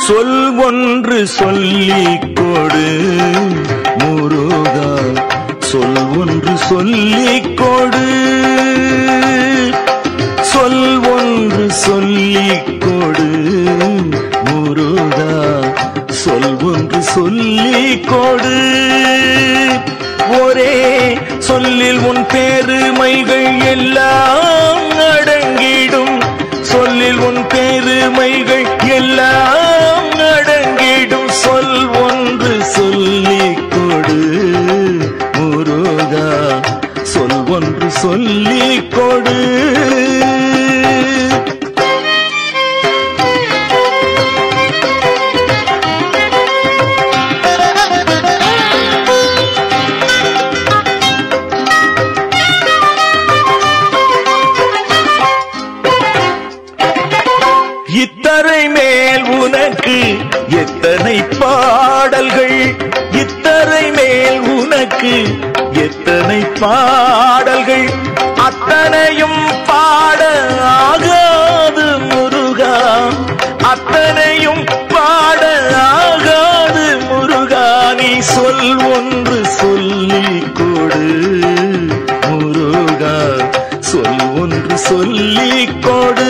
சொல் ஒன்று சொல்லிக் கொடு முருகா சொல் ஒன்று சொல்லிக் கொடு சொல் ஒன்று சொல்லிக் கொடு முருகா சொல் ஒன்று சொல்லிக் கொடு ஒரே சொல்லில் உன் பெருமைகள் எல்லாம் அடங்கிடும் சொல்லில் உன் பெருமைகள் எல்லாம் அடங்கிடும் சொல் ஒன்று சொல்லிக் கொடு முருகா சொல் ஒன்று சொல்லிக் கொடு இத்தரை மேல் உனக்கு எத்தனை பாடல்கள் இத்தரை மேல் உனக்கு எத்தனை பாடல்கள் அத்தனையும் பாட ஆகாது முருகா அத்தனையும் பாட ஆகாது முருகா நீ சொல் ஒன்று சொல்லிக் கொடு முருகா சொல் ஒன்று சொல்லிக் கொடு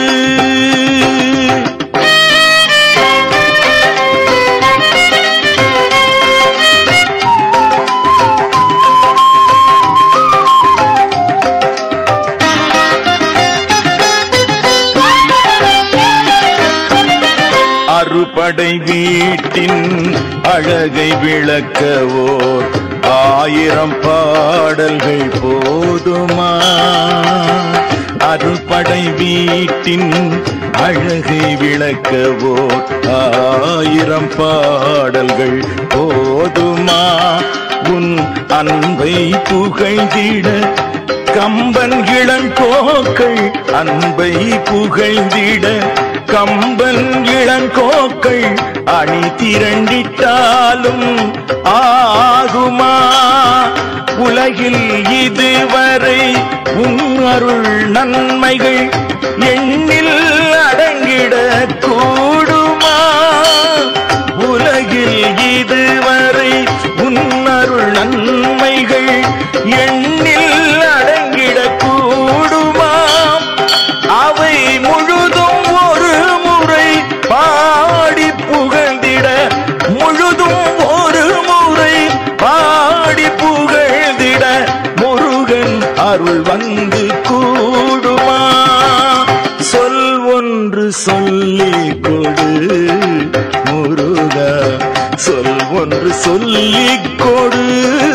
அறுபடை வீட்டின் அழகை விளக்கவோ ஆயிரம் பாடல்கள் போதுமா அறுபடை வீட்டின் அழகை விளக்கவோ ஆயிரம் பாடல்கள் போதுமா உன் அன்பை புகழ்ந்திட கம்பன் இளங்கோக்கள் அன்பை புகழ்ந்திட கம்பன் இளங்கோக்கள் அணி திரண்டிட்டாலும் ஆகுமா உலகில் இதுவரை உன் அருள் நன்மைகள் எண்ணில் அடங்கிட கூடுமா உலகில் இதுவரை உன் அருள் நன்மைகள் எண்ணில் அடங்கிட கூடுமா அவை முழுதும் ஒரு முறை பாடி புகழ்ந்திட முழுதும் ஒரு முறை பாடி புகழ்ந்திட முருகன் அருள் வந்து கூடுமா சொல் ஒன்று சொல்லிக் கொடு முருகா சொல் ஒன்று சொல்லிக் கொடு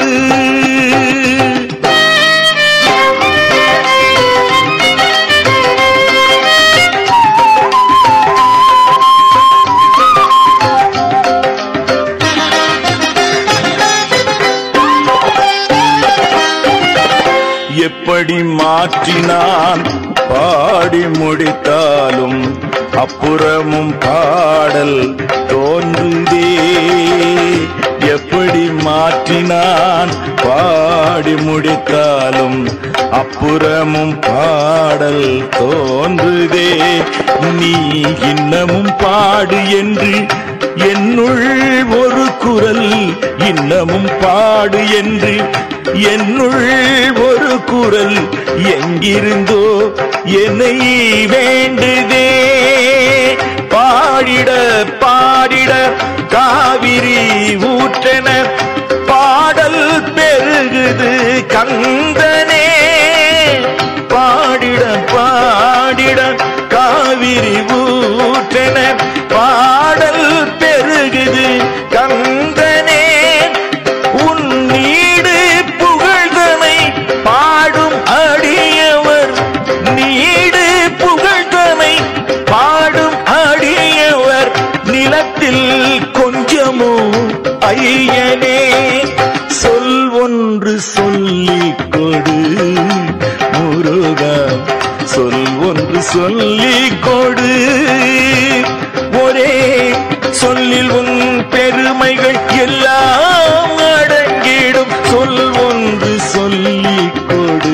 எப்படி மாற்றினான் பாடி முடித்தாலும் அப்புறமும் பாடல் தோன்றுதே எப்படி மாற்றினான் பாடி முடித்தாலும் அப்புறமும் பாடல் தோன்றுதே நீ இன்னமும் பாடு என்று என்னுள் ஒரு குரல் இன்னமும் பாடு என்று என்னுள் ஒரு குரல் எங்கிருந்தோ என்னை வேண்டுதே பாடிட பாடிட காவிரி ஊற்றென பாடல் பெருகுது கந்தனே பாடிட பாடிட காவிரி ஊற்றென பாடல் பெருகுது கந்தனே உன் நீடு புகழ்தனை பாடும் அடியவர் நீடு புகழ்தனை பாடும் அடியவர் நிலத்தில் கொஞ்சமோ ஐயனே சொல் ஒன்று சொல்லிக் கொடு முருகா சொல் ஒன்று சொல்லிக் கொடு ஒரே சொல்லில் உன் பெருமைகள் எல்லாம் அடங்கிடும் சொல் ஒன்று சொல்லிக் கொடு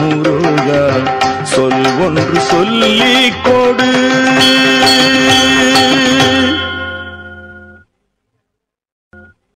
முருகா சொல் ஒன்று சொல்லிக் கொடு